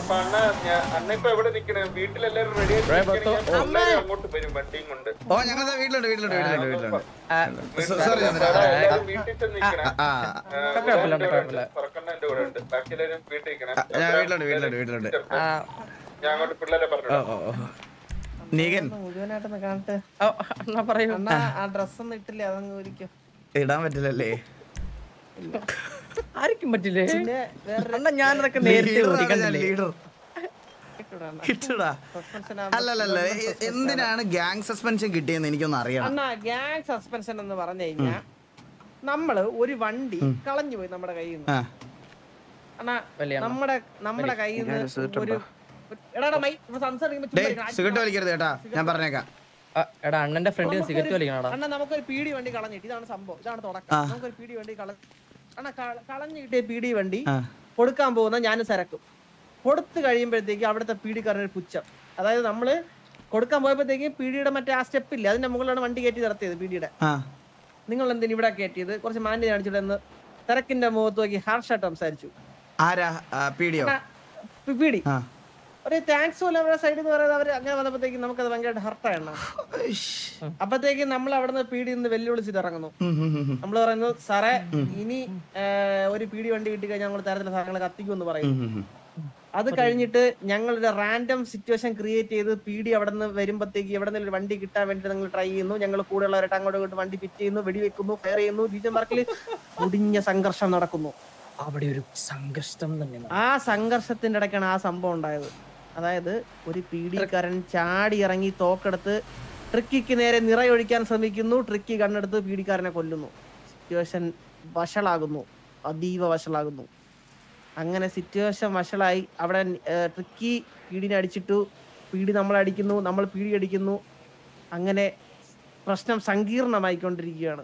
അപ്പൊ അണ്ണ ഞാൻ അണ്ണ ഇപ്പൊ എവിടെ നിക്കണേ വീട്ടിലെല്ലാരും റെഡി ആയിട്ട് അങ്ങോട്ട് വരും വണ്ടിയും കൊണ്ട് ഓ ഞങ്ങളെ വീട്ടിലുണ്ട് വീട്ടിലുണ്ട് വീട്ടിലുണ്ട് വീട്ടിലുണ്ട് സോറി എല്ലാരും വീട്ടിൽ ചെന്ന് നിക്കണേ ആ കുഴപ്പമില്ല കുഴപ്പമില്ല തുറക്കണ്ണ എന്റെ കൂടെ ഉണ്ട് ബാക്കി എല്ലാരും വീട്ടിൽ നിക്കണേ ആ, ഞാൻ വീട്ടിലുണ്ട് വീട്ടിലുണ്ട് വീട്ടിലുണ്ട് ആ, ഞാൻ അങ്ങോട്ട് പിള്ളേരെ ഓ പറഞ്ഞു ഓ ഓ നീകൻ മുഴുവനായിട്ടൊന്ന് കാണട്ടെ ഓ, എന്നാ പറയൂ അണ്ണാ ആ ഡ്രസ്സൊന്നും ഇട്ടില്ലേ അതങ്ങ് ഒരിക്കും ഇടാൻ പറ്റില്ലല്ലേ ആർക്കും പറ്റില്ലേ പിന്നെ വേറെ അണ്ണാ ഞാനതൊക്കെ നേരത്തെ ലീഡർ ഓടിക്കണ്ടില്ലേ ലീഡർ ഇട്ടൂടാ അണ്ണാ. കിട്ടടാ Suspension അല്ലല്ലല്ല എ- എന്തിനാണ് ഗ്യാങ് സസ്പെൻഷൻ കിട്ടിയെന്ന് എനിക്കൊന്ന് അറിയണം അണ്ണാ ഗ്യാങ് സസ്പെൻഷൻ എന്ന് പറഞ്ഞു കഴിഞ്ഞാ നമ്മള് ഒരു വണ്ടി കളഞ്ഞു പോയി നമ്മുടെ കയ്യിൽ നിന്ന് ആ അണ്ണാ വലിയ അണ്ണ. നമ്മുടെ നമ്മുടെ കയ്യിൽ നിന്ന് ഒരു എടാ എടാ, മൈ ഇപ്പൊ സംസാരിക്കുമ്പോ ഡേ ചുമ്മാ ഇരിക്കണം. സിഗരറ്റ് വലിക്കരുത് കേട്ടാ ഞാൻ പറഞ്ഞേക്കാം ആ, എടാ അണ്ണന്റെ ഫ്രണ്ടിൽ സിഗരറ്റ് വലിക്കണടാ അണ്ണാ നമുക്കൊരു പീടി വണ്ടി കളഞ്ഞിട്ട് ഇതാണ് സംഭവം ഇതാണ് തുടക്കം ആ. നമുക്കൊരു പീടി വണ്ടി കള അണ്ണാ കള- കളഞ്ഞു കിട്ടിയ പീടി വണ്ടി ആ കൊടുക്കാൻ പോകുന്ന ഞാൻ സരക്കും കൊടുത്തു കഴിയുമ്പോഴത്തേക്ക് അവിടുത്തെ പീഡിക്കാരനൊരു പുച്ഛം അതായത് നമ്മള് കൊടുക്കാൻ പോയപ്പോഴത്തേക്ക് പീഡിയുടെ മറ്റേ ആ സ്റ്റെപ്പ് ഇല്ല അതിന്റെ മുകളിലാണ് വണ്ടി കയറ്റി നിർത്തിയത് പീഡിയുടെ ആ നിങ്ങൾ എന്തിനു ഇവിടെ കയറ്റിയത് കുറച്ച് മാന്യത കാണിച്ചിട്ട് എന്ന് തിരക്കിന്റെ മുഖത്ത് നോക്കി ഹാർഷായിട്ട് സംസാരിച്ചു ആരാ പീഡിയോ പീഡി ആ ഒരു താങ്ക്സ് പോലെ അവരുടെ സൈഡിൽ നിന്ന് പറയുന്നത് അവർ അങ്ങനെ വന്നപ്പോഴത്തേക്ക് നമുക്കത് ഭയങ്കരമായിട്ട് ഹർട്ടാണ് അപ്പത്തേക്ക് നമ്മൾ അവിടെ നിന്ന് പീടി നിന്ന് വെല്ലുവിളിച്ചിട്ട് ഇറങ്ങുന്നു ഉം, ഉം, ഉം, ഉം. നമ്മൾ പറയുന്നു സാറേ ഇനി ഏ, ഒരു പീടി വണ്ടി കിട്ടി കഴിഞ്ഞാൽ ഞങ്ങൾ തരത്തിലുള്ള സാധനങ്ങൾ കത്തിക്കുമെന്ന് പറയുന്നു ഉം, ഉം, ഉം. അത് കഴിഞ്ഞിട്ട് ഞങ്ങൾ ഒരു റാൻഡം സിറ്റുവേഷൻ ക്രിയേറ്റ് ചെയ്ത് പി ഡി അവിടെ നിന്ന് വരുമ്പോഴത്തേക്ക് എവിടെ നിന്ന് വണ്ടി കിട്ടാൻ വേണ്ടി നിങ്ങൾ ട്രൈ ചെയ്യുന്നു ഞങ്ങൾ കൂടെയുള്ളവരായിട്ട് അങ്ങോട്ടും ഇങ്ങോട്ടും വണ്ടി ഫിറ്റ് ചെയ്യുന്നു വെടിവെക്കുന്നു ഫയർ ചെയ്യുന്നു ബീജം പാർക്കിൽ മുടിഞ്ഞ സംഘർഷം നടക്കുന്നു അവിടെ ഒരു സംഘർഷം തന്നെ ആ സംഘർഷത്തിന്റെ ഇടയ്ക്കാണ് ആ സംഭവം ഉണ്ടായത് അതായത് ഒരു പി ഡിക്കാരൻ ചാടി ഇറങ്ങി തോക്കെടുത്ത് ട്രിക്കിക്ക് നേരെ നിറയൊഴിക്കാൻ ശ്രമിക്കുന്നു ട്രിക്കി കണ്ണെടുത്ത് പി ഡിക്കാരനെ കൊല്ലുന്നു സിറ്റുവേഷൻ വഷളാകുന്നു അതീവ വഷളാകുന്നു അങ്ങനെ സിറ്റുവേഷൻ വഷളായി അവിടെ ഏർ, ട്രിക്കി പീഡിനെ അടിച്ചിട്ടു പീഡി നമ്മളെ അടിക്കുന്നു നമ്മൾ പീഡി അടിക്കുന്നു അങ്ങനെ പ്രശ്നം സങ്കീർണമായിക്കൊണ്ടിരിക്കുകയാണ്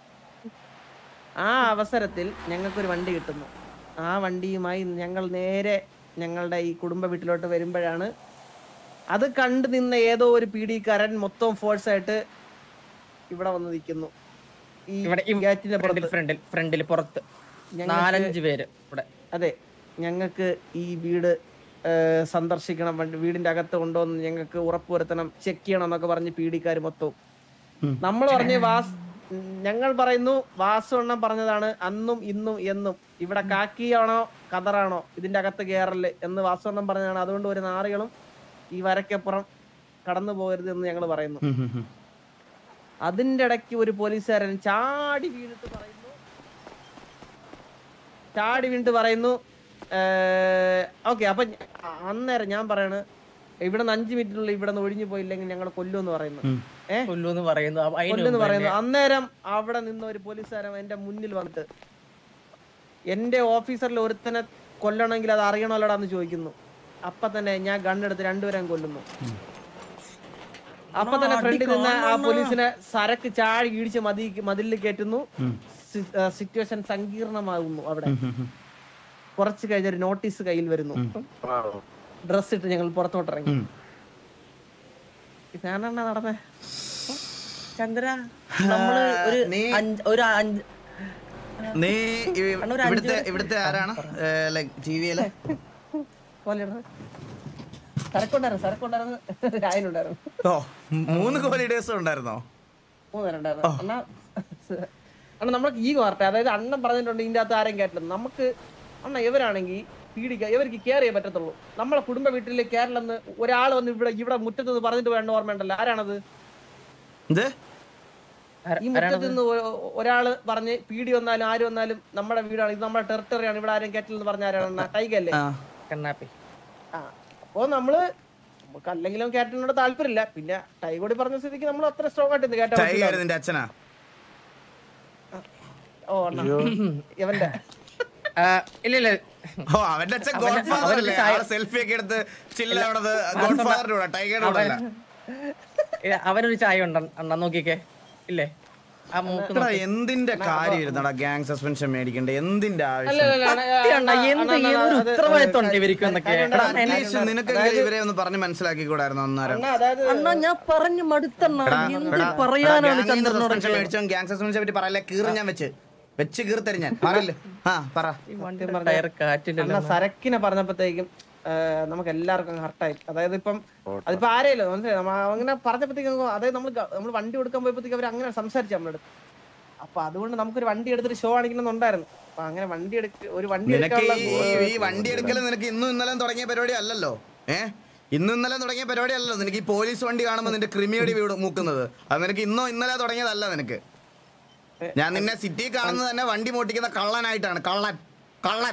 ആ അവസരത്തിൽ ഞങ്ങൾക്കൊരു വണ്ടി കിട്ടുന്നു ആ വണ്ടിയുമായി ഞങ്ങൾ നേരെ ഞങ്ങളുടെ ഈ കുടുംബ വീട്ടിലോട്ട് വരുമ്പോഴാണ് അത് കണ്ടു നിന്ന ഏതോ ഒരു പീഡിക്കാരൻ മൊത്തം ഫോഴ്സ് ആയിട്ട് ഇവിടെ വന്ന് നിൽക്കുന്നു ഈ ഇവിടെ ഈ ഗേറ്റിന്റെ ഫ്രണ്ടിൽ പുറത്ത് ഫ്രണ്ടിൽ ഫ്രണ്ടിൽ പുറത്ത് ഞങ്ങൾക്ക് നാലഞ്ച് പേര് ഇവിടെ അതെ ഞങ്ങൾക്ക് ഈ വീട് ഏർ, സന്ദർശിക്കണം വണ്ടി വീടിന്റെ അകത്ത് കൊണ്ടുവന്ന് ഞങ്ങൾക്ക് ഉറപ്പുവരുത്തണം ചെക്ക് ചെയ്യണം എന്നൊക്കെ പറഞ്ഞ് പീഡിക്കാർ മൊത്തവും നമ്മൾ പറഞ്ഞ് വാസ് ഉം, ഞങ്ങൾ പറയുന്നു വാസു എണ്ണം പറഞ്ഞതാണ് അന്നും ഇന്നും എന്നും ഇവിടെ കാക്കിയാണോ കതറാണോ ഇതിന്റെ അകത്ത് കയറല് എന്ന് വാസു എണ്ണം പറഞ്ഞതാണ് അതുകൊണ്ട് ഒരു നാറികളും ഈ വരക്കപ്പുറം കടന്നു പോകരുത് എന്ന് ഞങ്ങൾ പറയുന്നു ഉം, ഉം, ഉം. അതിന്റെ ഇടയ്ക്ക് ഒരു പോലീസുകാരൻ ചാടി വീണിട്ട് പറയുന്നു ചാടി വീണിട്ട് പറയുന്നു ഓക്കെ അപ്പൊ ഞ- അ- അന്നേരം ഞാൻ പറയാണ് ഇവിടെ നിന്ന് അഞ്ചു മിനിറ്റിനുള്ളിൽ ഇവിടെ നിന്ന് ഒഴിഞ്ഞു പോയില്ലെങ്കിൽ ഞങ്ങൾ കൊല്ലുമെന്ന് പറയുന്നു ഉം. ഏ കൊല്ലൂന്ന് പറയുന്നു അപ്പൊ അതിന് കൊല്ലുന്ന് മുമ്പ് പറയുന്നു തന്നെ അന്നേരം അവിടെ നിന്ന് ഒരു പോലീസുകാരൻ എന്റെ മുന്നിൽ വന്നിട്ട് എന്റെ ഓഫീസറിൽ ഒരുത്തനെ കൊല്ലണമെങ്കിൽ അത് അറിയണമല്ലോടാന്ന് ചോദിക്കുന്നു അപ്പൊ തന്നെ ഞാൻ ഗണ്ണെടുത്ത് രണ്ടുപേരും കൊല്ലുന്നു അപ്പൊ തന്നെ ഫ്രണ്ടിൽ നിന്ന് ആ പോലീസിനെ സരക്ക് ചാടി ഇടിച്ച് മതി മതിലിൽ കയറ്റുന്നു സിറ്റുവേഷൻ സങ്കീർണമാകുന്നു അവിടെ കുറച്ച് കഴിഞ്ഞ ഒരു നോട്ടീസ് കയ്യിൽ വരുന്നു ഡ്രസ് ഇട്ട് ഞങ്ങൾ പുറത്തോട്ട് ഇറങ്ങി ഉം. ഞാനെന്നാ നടന്നേ ചന്ദ്ര നമ്മള് ഒരു നീ- അഞ്ച് ഒരു അഞ്ച് നീ ഇ- അണ്ണാ, ഒരു അഞ്ച് ഇവിടുത്തെ ഇവിടുത്തെ ആരാണ് ലൈക് ടി വിയിലെ പോലെ സരക്കുണ്ടായിരുന്നു സരക്കുണ്ടായിരുന്നു രായനുണ്ടായിരുന്നു ഓ മൂന്ന് ഹോളിഡേസ് ഉണ്ടായിരുന്നോ മൂന്നുപേരുണ്ടായിരുന്നു അണ്ണാ അണ്ണാ നമുക്ക് ഈ മാറട്ടെ അതായത് അണ്ണൻ പറഞ്ഞിട്ടുണ്ട് ഇതിന്റെ അകത്ത് ആരെയും കേട്ടില്ല നമുക്ക് അണ്ണ ഇവരാണെങ്കിൽ പീഡിക്ക ഇവർക്ക് കെയർ ചെയ്യാൻ പറ്റത്തുള്ളൂ നമ്മളെ കുടുംബ വീട്ടിൽ കേരളന്ന് ഒരാൾ വന്ന് ഇവിടെ ഇവിടെ മുറ്റത്ത് നിന്ന് പറഞ്ഞിട്ട് വേണ്ട ഓർമ്മയുണ്ടല്ലോ ആരാണത് ഇത് ആര- ഈ മുറ്റത്ത് നിന്ന് ഒ- ഒരാള് പറഞ്ഞ് പീഡി വന്നാലും ആര് വന്നാലും നമ്മുടെ വീടാണ് ഇത് നമ്മുടെ ടെറിട്ടറിയാണ് ഇവിടെ ആരും കേട്ടില്ലെന്ന് പറഞ്ഞ ആരാണ് ടൈഗല്ലേ ആ കണ്ണാപ്പി ആ അപ്പോ നമ്മള് നമുക്ക് അല്ലെങ്കിലും ക്യാപ്റ്റനോട് താല്പര്യമില്ല പിന്നെ ടൈ കൂടി പറഞ്ഞ സ്ഥിതിക്ക് നമ്മൾ അത്ര സ്ട്രോങ് ആയിട്ട് കേട്ടോ ടൈഗർ നിന്റെ അച്ഛനാ ഓ അണ്ണാ ഇവന്റെ ആ, ഇല്ല ഇല്ല ഓ അവന്റെ അച്ഛൻ ഗോഡ് ഫാദർ അല്ലേ സെൽഫി ഒക്കെ എടുത്ത് ചില്ലാവണത് ഗോഡ് ഫാദറിന്റെ കൂടെ ടൈഗറുടെ കൂടെ അല്ല ഇല്ല, അവനൊരു ചായ ഉണ്ട് അണ്ണ നോക്കിക്കേ ഇല്ലേ ആ മൂക്ക് എടാ, എന്തിന്റെ കാര്യം ഇരുന്നടാ ഗ്യാങ് സസ്പെൻഷൻ മേടിക്കണ്ടേ എന്തിന്റെ ആവശ്യം അണ്ണാ, എന്ത് ഈ ഒരു ഉത്തരവാദിത്വം ഉണ്ട് ഇവർക്ക് എന്നൊക്കെ എടാ, atleast നിനക്കെങ്കിലും ഇവരെ ഒന്ന് പറഞ്ഞ് മനസ്സിലാക്കിക്കൂടായിരുന്നു അന്നേരം അതായത് അണ്ണാ ഞാൻ പറഞ്ഞു മടുത്തണ്ണ എടാ, എന്ത് എടാ, പറയാനാണ് എടാ, gang ന്ന് ചന്ദ്രനോട് suspension മേടിച്ചോ ഗ്യാങ് സസ്പെൻഷനെ പറ്റി പറയല്ലേ കീറി ഞാൻ വെച്ച് വെച്ച് കീർത്തരും ഞാൻ പറയില്ല ആ പറ ടയർ കാറ്റില്ലല്ലോ അണ്ണ സരക്കിനെ പറഞ്ഞപ്പോഴത്തേക്കും നമുക്ക് എല്ലാവർക്കും ഹർട്ടായി അതായത് ഇപ്പം അതിപ്പോ ആരെയല്ലോ മനസ്സിലായി നമ്മ അങ്ങനെ പറഞ്ഞപ്പോഴത്തേക്കും അതായത് നമ്മൾ നമ്മൾ വണ്ടി കൊടുക്കാൻ പോയപ്പോഴത്തേക്ക് അവർ അങ്ങനെ സംസാരിച്ചു നമ്മളെടുത്ത് അപ്പൊ അതുകൊണ്ട് നമുക്കൊരു വണ്ടി എടുത്തിട്ട് ഷോ കാണിക്കണമെന്നുണ്ടായിരുന്നു അപ്പൊ അങ്ങനെ വണ്ടി എടുക്ക ഒരു വണ്ടി നിനക്ക് എടുക്കാനുള്ള ഈ- ഈ വണ്ടി എടുക്കൽ നിനക്ക് ഇന്നും ഇന്നലെ തുടങ്ങിയ പരിപാടി അല്ലല്ലോ ഏ ഇന്നും ഇന്നലെ തുടങ്ങിയ പരിപാടി അല്ലല്ലോ നിനക്ക് ഈ പോലീസ് വണ്ടി കാണുമ്പോൾ നിന്റെ ക്രിമിയടി വീട് മൂക്കുന്നത് അത് നിനക്ക് ഇന്നോ ഇന്നലെ തുടങ്ങിയതല്ല നിനക്ക് ഞാൻ നിന്നെ സിറ്റി കാണുന്നത് തന്നെ വണ്ടി മോട്ടിക്കുന്ന കള്ളനായിട്ടാണ് കള്ളൻ കള്ളൻ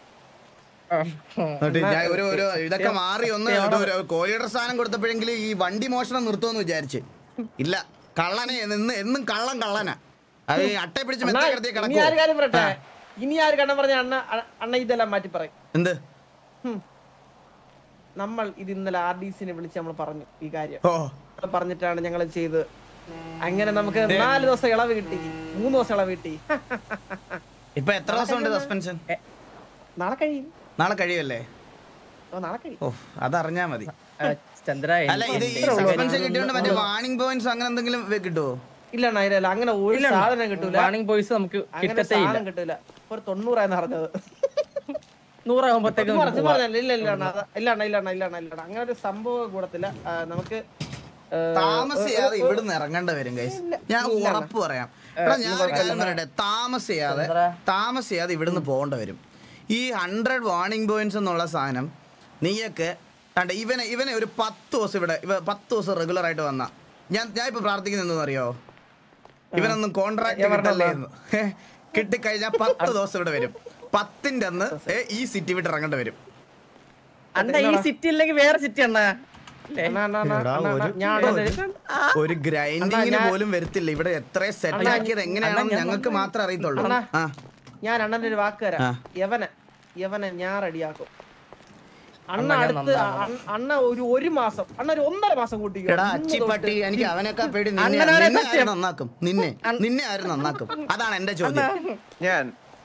എന്നിട്ട് ഞാൻ ഒരു ഒരു ഇതൊക്കെ മാറി ഒന്ന് ഒരു- ഒരു കോഴിയുടെ സ്ഥാനം കൊടുത്തപ്പോഴെങ്കിലും ഈ വണ്ടി മോഷണം നിർത്തുമെന്ന് വിചാരിച്ച് ഇല്ല കള്ളനെ നിന്ന് എന്നും കള്ളൻ കള്ളനാ അത് ഈ അട്ടയെ പിടിച്ച് അണ്ണാ, മെത്ത കിടത്തി ഇനി ആര് കാര്യം പറയട്ടെ കിടക്കും ഇനി ആര് കണ്ണം പറഞ്ഞ അണ്ണ അണ്ണ ഇതെല്ലാം മാറ്റി പറയും എന്ത് ഹും. നമ്മൾ ഇത് ഇന്നലെ ആർ ഡി സിനെ വിളിച്ച് നമ്മൾ പറഞ്ഞു ഈ കാര്യം ഓ പറഞ്ഞിട്ടാണ് ഞങ്ങൾ ചെയ്ത് അങ്ങനെ നമുക്ക് നാല് ദിവസം ഇളവ് കിട്ടി മൂന്ന് ദിവസം ഇളവ് കിട്ടി ഇപ്പൊ എത്ര ദിവസം ഉണ്ട് സസ്പെൻഷൻ നാളെ കഴിയും നാളെ കഴിയുമല്ലേ ഓ നാളെ കഴിയും ഓ അതറിഞ്ഞാ മതി ആ, ചന്ദ്ര അല്ല ഇത് ഈ എന്റെ സസ്പെൻഷൻ കിട്ടിയോണ്ട് മറ്റേ വാണിംഗ് പോയിന്റ്സ് അങ്ങനെ എന്തെങ്കിലും വെ- കിട്ടുവോ ഇല്ല അണ്ണാ ഇല്ല ഇല്ല, അങ്ങനെ ഒരു സാധനം കിട്ടൂല വാണിംഗ് ബോയ്സ് നമുക്ക് അങ്ങനെ കിട്ടത്തേ ഇല്ല സാധനം കിട്ടൂല ഒരു തൊണ്ണൂറായെന്ന് പറഞ്ഞത് നൂറാകുമ്പോഴത്തേക്ക് കുറച്ച് പറഞ്ഞല്ലേ ഇല്ല ഇല്ല അണ്ണാ അത് ഇല്ല അണ്ണാ ഇല്ല അണ്ണാ ഇല്ല അണ്ണാ ഇല്ല അണ്ണാ അങ്ങനെ ഒരു സംഭവം കൂടത്തില്ല ആ, നമുക്ക് ആ, താമസിയാതെ ഇവിടുന്ന് ഇറങ്ങേണ്ട വരും ഗൈസ് ഞാൻ ഉറപ്പ് പറയാം എടാ, ഞാൻ ഒരു കാര്യം പറയട്ടെ താമസിയാതെ താമസിയാതെ ഇവിടുന്ന് പോകേണ്ട വരും ഈ ഹൺഡ്രഡ് വാർണിംഗ് പോയിന്റ്സ് എന്നുള്ള സാധനം നീയൊക്കെ കണ്ട ഇവനെ ഇവനെ ഒരു പത്ത് ദിവസം ഇവിടെ ഇവ പത്ത് ദിവസം റെഗുലർ ആയിട്ട് വന്ന ഞാൻ ഞാൻ ഇപ്പൊ പ്രാർത്ഥിക്കുന്ന അറിയോ ഇവനൊന്നും കോൺട്രാക്ട് കിട്ടല്ലേ എന്ന് ഹേ, കിട്ടിക്കഴിഞ്ഞാൽ പത്ത് ദിവസം ഇവിടെ വരും പത്തിന്റെ അന്ന് ഏ, ഈ സിറ്റി വിട്ട് ഇറങ്ങേണ്ടി വരും അണ്ണ ഈ സിറ്റി ഇല്ലെങ്കിൽ വേറെ സിറ്റി അണ്ണ അല്ലേ അണ്ണാ, അണ്ണാ, അണ്ണാ, അണ്ണാ, അണ്ണാ, ഞാൻ അണ്ണനെ- ഒരു ഗ്രൈൻഡിങ്ങിന് പോലും വരത്തില്ല ഇവിടെ എത്ര സെറ്റ് ആക്കിയത് എങ്ങനെയാണെന്ന് ഞങ്ങൾക്ക് മാത്രമേ അറിയത്തുള്ളൂ അണ്ണാ. ആ ഞാൻ അണ്ണന്റെ ഒരു വാക്ക് തരാം ആ. യവനെ യവനെ ഞാൻ റെഡിയാക്കും അണ്ണ അടുത്ത് അണ്ണ- അണ്ണ ഒരു ഒരു മാസം അണ്ണ ഒരു ഒന്നര മാസം കൂട്ടിക്കോ എടാ ഇന്ന് അച്ചിപ്പട്ടി തൊട്ട് എനിക്ക് അവനൊക്കെ പേടി നിന്നെ അണ്ണനാണ് നിന്നെ ആര് സത്യം. നന്നാക്കും നിന്നെ നിന്നെ ആര് നന്നാക്കും അതാണ് എന്റെ ചോദ്യം ഞാൻ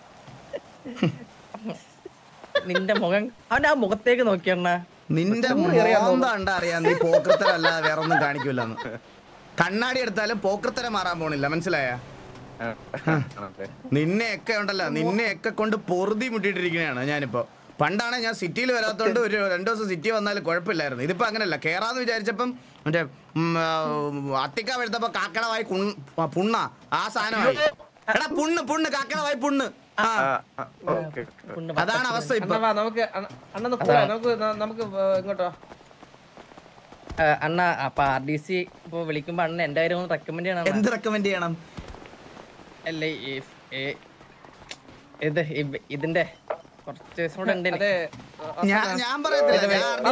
നിന്റെ മുഖം അവന്റെ ആ മുഖത്തേക്ക് നോക്കിയണ്ണ നിന്റെ മോന്താണ്ട അറിയാം നീ പോക്കൃത്തരല്ലാതെ വേറെ ഒന്നും കാണിക്കൂലെന്ന് കണ്ണാടി എടുത്താലും പോക്കൃത്തരം മാറാൻ പോണില്ല മനസ്സിലായ നിന്നെയൊക്കെ ഉണ്ടല്ലോ നിന്നെയൊക്കെ കൊണ്ട് പൊറുതി മുട്ടിയിട്ടിരിക്കുകയാണ് ഞാനിപ്പോ പണ്ടാണ് ഞാൻ സിറ്റിയിൽ വരാത്തോണ്ട് ഒരു രണ്ടു ദിവസം സിറ്റി വന്നാൽ കുഴപ്പമില്ലായിരുന്നു ഇതിപ്പോ അങ്ങനെയല്ല കേറാന്ന് വിചാരിച്ചപ്പം മറ്റേ ഉം, ആ, അത്തിക്ക എടുത്തപ്പോ കാക്കടവായി കുൺ- ആ, പുണ്ണ ആ സാധനമായി എടാ പുണ്ണ് പുണ്ണ് കാക്കടവായി പുണ്ണ് ആ ഓക്കെ അതാണ് അവസ്ഥ ഇപ്പൊ അണ്ണ വാ നമുക്ക് അണ്ണ- അണ്ണന്ന് പോവാ നമുക്ക് ന- നമുക്ക് വ- ഇങ്ങോട്ടോ ആ, അണ്ണ അപ്പൊ ആർ ഡി സി ഇപ്പൊ വിളിക്കുമ്പോ അണ്ണ എന്റെ കാര്യം ഒന്ന് റെക്കമെൻഡ് ചെയ്യണം അണ്ണാ. എന്ത് റെക്കമെൻഡ് ചെയ്യണം അല്ലേ ഈ ഈ- ഇത് ഇവ- ഇതിന്റെ കുറച്ച് ദിവസം കൂടെ ഉണ്ട് എനിക്ക്. അതെ ഞാൻ ഞാൻ പറയത്തില്ല ഞാൻ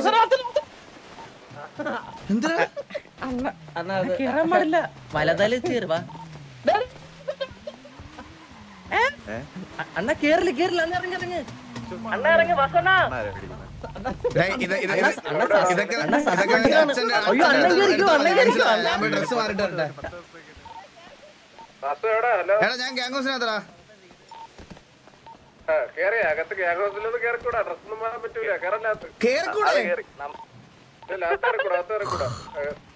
എന്തിനാ അണ്ണ അണ്ണ അത് കേറാൻ പാടില്ല വലതല ചേരുവാ അണ്ണ കേറില്ല കേറില്ല അണ്ണ ഇറങ്ങി ഇറങ്ങി അണ്ണ ഇറങ്ങി വസണ ഡേയ്, ഇത് ഇത് ഇത് ഇതൊക്കെ അണ്ണാ ഇതൊക്കെ സത്യം. അച്ഛന്റെ അയ്യോ, അണ്ണൻ കേറിക്കോ, അണ്ണൻ കേറിക്കോ. ഞാൻ പോയി ഡ്രസ് മാറിട്ട് വരട്ടെ വാസു എവിടാ ഹലോ എടാ ഞാൻ ഗ്യാങ്സിനകത്തടാ ആ, കേറി അകത്ത് ഗ്യാഗോസിലൊന്നും കേറിക്കൂടാ ഡ്രസ് ഒന്നും മാറാൻ പറ്റൂല കേറല്ലാത്ത കേറിക്കൂടെ ലാസ്റ്റ് ഇറക്കൂടാ അകത്ത് ഇറക്കൂടാ